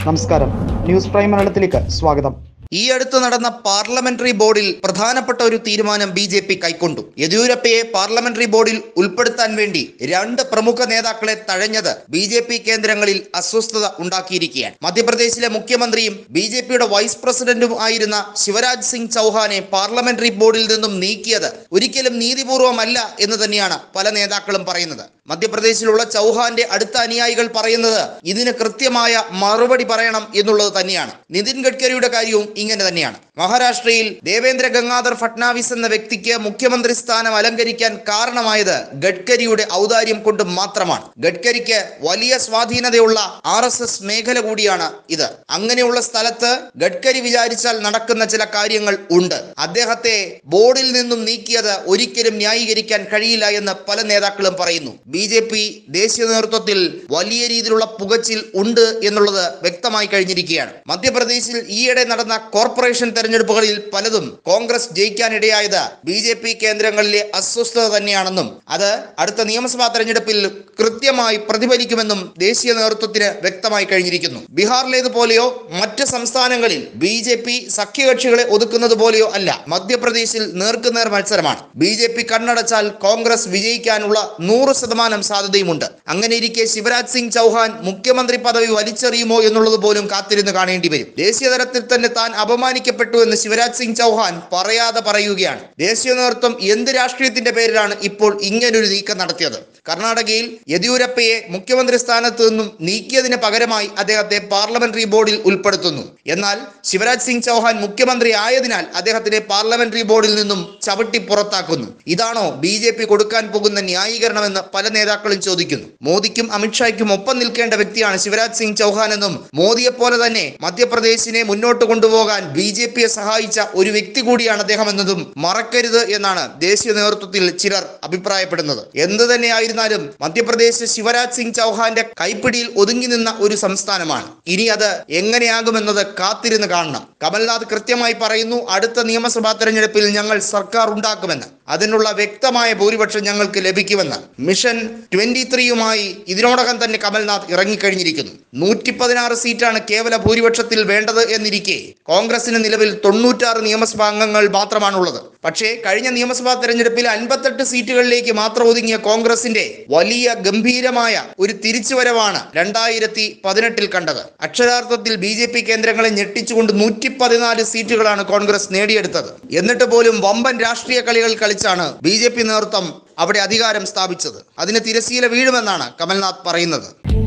നമസ്കാരം news prime മലയാളത്തിലേക്ക് സ്വാഗതം ഈ അടുത്ത് നടന്ന പാർലമെന്ററി ബോർഡിൽ പ്രധാനപ്പെട്ട ഒരു തീരുമാനം ബി ജെ പി കൈക്കൊണ്ടു യെദ്യൂരപ്പയെ പാർലമെന്ററി ബോർഡിൽ ഉൾപ്പെടുത്താൻ വേണ്ടി രണ്ട് പ്രമുഖ നേതാക്കളെ തഴഞ്ഞത് ബി ജെ പി കേന്ദ്രങ്ങളിൽ അസ്വസ്ഥത ഉണ്ടാക്കിയിരിക്കുകയാണ് മധ്യപ്രദേശിലെ മുഖ്യമന്ത്രിയും ബി ജെ പിയുടെ വൈസ് പ്രസിഡന്റും ആയിരുന്ന ശിവരാജ് സിംഗ് ചൗഹാനെ പാർലമെന്ററി ബോർഡിൽ നിന്നും നീക്കിയത് ഒരിക്കലും നീതിപൂർവമല്ല എന്ന് തന്നെയാണ് പല നേതാക്കളും പറയുന്നത് മധ്യപ്രദേശിലുള്ള ചൗഹാന്റെ അടുത്ത അനുയായികൾ പറയുന്നത് ഇതിന് കൃത്യമായ മറുപടി പറയണം എന്നുള്ളത് തന്നെയാണ് നിതിൻ ഗഡ്കരിയുടെ കാര്യവും ഇങ്ങനെ തന്നെയാണ് മഹാരാഷ്ട്രയിൽ ദേവേന്ദ്ര ഗംഗാധർ ഫട്നാവിസ് എന്ന വ്യക്തിക്ക് മുഖ്യമന്ത്രി സ്ഥാനം അലങ്കരിക്കാൻ കാരണമായത് ഗഡ്കരിയുടെ ഔദാര്യം കൊണ്ട് മാത്രമാണ് ഗഡ്കരിക്ക് വലിയ സ്വാധീനതയുള്ള ആർ എസ് എസ് മേഖല കൂടിയാണ് ഇത് അങ്ങനെയുള്ള സ്ഥലത്ത് ഗഡ്കരി വിചാരിച്ചാൽ നടക്കുന്ന ചില കാര്യങ്ങൾ ഉണ്ട് അദ്ദേഹത്തെ ബോർഡിൽ നിന്നും നീക്കിയത് ഒരിക്കലും ന്യായീകരിക്കാൻ കഴിയില്ല എന്ന് പല നേതാക്കളും പറയുന്നു ബി ജെ പി ദേശീയ നേതൃത്വത്തിൽ വലിയ രീതിയിലുള്ള പുകച്ചിൽ ഉണ്ട് എന്നുള്ളത് വ്യക്തമായി കഴിഞ്ഞിരിക്കുകയാണ് മധ്യപ്രദേശിൽ ഈയിടെ നടന്ന കോർപ്പറേഷൻ തെരഞ്ഞെടുപ്പുകളിൽ പലതും കോൺഗ്രസ് ജയിക്കാനിടയായത് ബി ജെ പി കേന്ദ്രങ്ങളിലെ അസ്വസ്ഥത തന്നെയാണെന്നും അത് അടുത്ത നിയമസഭാ തെരഞ്ഞെടുപ്പിൽ കൃത്യമായി പ്രതിഫലിക്കുമെന്നും ദേശീയ നേതൃത്വത്തിന് വ്യക്തമായി കഴിഞ്ഞിരിക്കുന്നു ബീഹാറിലേതുപോലെയോ മറ്റ് സംസ്ഥാനങ്ങളിൽ ബി ജെ പി സഖ്യകക്ഷികളെ ഒതുക്കുന്നത് പോലെയോ അല്ല മധ്യപ്രദേശിൽ നേർക്കുനേർ മത്സരമാണ് ബി ജെ പി കണ്ണടച്ചാൽ കോൺഗ്രസ് വിജയിക്കാനുള്ള നൂറ് ശതമാനം സാധ്യതയുമുണ്ട് അങ്ങനെ ഇരിക്കെ ശിവരാജ് സിംഗ് ചൗഹാൻ മുഖ്യമന്ത്രി പദവി വലിച്ചെറിയുമോ എന്നുള്ളത് പോലും കാത്തിരുന്ന് കാണേണ്ടി വരും ദേശീയ തലത്തിൽ തന്നെ താൻ അപമാനിക്കപ്പെട്ടു എന്ന് ശിവരാജ് സിംഗ് ചൗഹാൻ പറയാതെ പറയുകയാണ് ദേശീയ നേതൃത്വം എന്ത് രാഷ്ട്രീയത്തിന്റെ പേരിലാണ് ഇപ്പോൾ ഇങ്ങനൊരു നീക്കം നടത്തിയത് കർണാടകയിൽ യെദ്യൂരപ്പയെ മുഖ്യമന്ത്രി സ്ഥാനത്ത് നിന്നും നീക്കിയതിന് പകരമായി അദ്ദേഹത്തെ പാർലമെന്ററി ബോർഡിൽ ഉൾപ്പെടുത്തുന്നു എന്നാൽ ശിവരാജ് സിംഗ് ചൗഹാൻ മുഖ്യമന്ത്രി ആയതിനാൽ അദ്ദേഹത്തിനെ പാർലമെന്ററി ബോർഡിൽ നിന്നും ചവിട്ടി പുറത്താക്കുന്നു ഇതാണോ ബി ജെ പി കൊടുക്കാൻ പോകുന്ന ന്യായീകരണമെന്ന് പല നേതാക്കളും ചോദിക്കുന്നു മോദിക്കും അമിത്ഷായ്ക്കും ഒപ്പം നിൽക്കേണ്ട വ്യക്തിയാണ് ശിവരാജ് സിംഗ് ചൗഹാൻ എന്നും മോദിയെ പോലെ തന്നെ മധ്യപ്രദേശിനെ മുന്നോട്ട് കൊണ്ടുപോകാൻ ബി ജെ പിയെ സഹായിച്ച ഒരു വ്യക്തി കൂടിയാണ് അദ്ദേഹം എന്നതും മറക്കരുത് എന്നാണ് ദേശീയ നേതൃത്വത്തിൽ ചിലർ അഭിപ്രായപ്പെടുന്നത് എന്ത് തന്നെയായിരുന്നാലും മധ്യപ്രദേശ് ശിവരാജ് സിംഗ് ചൗഹാന്റെ കൈപ്പിടിയിൽ ഒതുങ്ങി നിന്ന ഒരു സംസ്ഥാനമാണ് ഇനി അത് എങ്ങനെയാകുമെന്നത് കാത്തിരുന്ന് കാണണം കമൽനാഥ് കൃത്യമായി പറയുന്നു അടുത്ത നിയമസഭാ തെരഞ്ഞെടുപ്പിൽ ഞങ്ങൾ സർക്കാർ ഉണ്ടാക്കുമെന്ന് അതിനുള്ള വ്യക്തമായ ഭൂരിപക്ഷം ഞങ്ങൾക്ക് ലഭിക്കുമെന്ന് മിഷൻ ട്വന്റി ത്രീയുമായി ഇതിനോടകം തന്നെ കമൽനാഥ് ഇറങ്ങിക്കഴിഞ്ഞിരിക്കുന്നു നൂറ്റി പതിനാറ് സീറ്റാണ് കേവല ഭൂരിപക്ഷത്തിൽ വേണ്ടത് എന്നിരിക്കെ കോൺഗ്രസിന് നിലവിൽ തൊണ്ണൂറ്റാറ് നിയമസഭാ അംഗങ്ങൾ മാത്രമാണുള്ളത് പക്ഷേ കഴിഞ്ഞ നിയമസഭാ തെരഞ്ഞെടുപ്പിൽ അൻപത്തെട്ട് സീറ്റുകളിലേക്ക് മാത്രം ഒതുങ്ങിയ കോൺഗ്രസിന്റെ വലിയ ഗംഭീരമായ ഒരു തിരിച്ചുവരവാണ് രണ്ടായിരത്തി പതിനെട്ടിൽ കണ്ടത് അക്ഷരാർത്ഥത്തിൽ ബി ജെ പി കേന്ദ്രങ്ങളെ ഞെട്ടിച്ചുകൊണ്ട് നൂറ്റി പതിനാല് സീറ്റുകളാണ് കോൺഗ്രസ് നേടിയെടുത്തത് എന്നിട്ട് പോലും വമ്പൻ രാഷ്ട്രീയ കളികൾ കളിച്ചാണ് ബി ജെ പി നേതൃത്വം അവിടെ അധികാരം സ്ഥാപിച്ചത് അതിന് തിരശീല വീഴുമെന്നാണ് കമൽനാഥ് പറയുന്നത്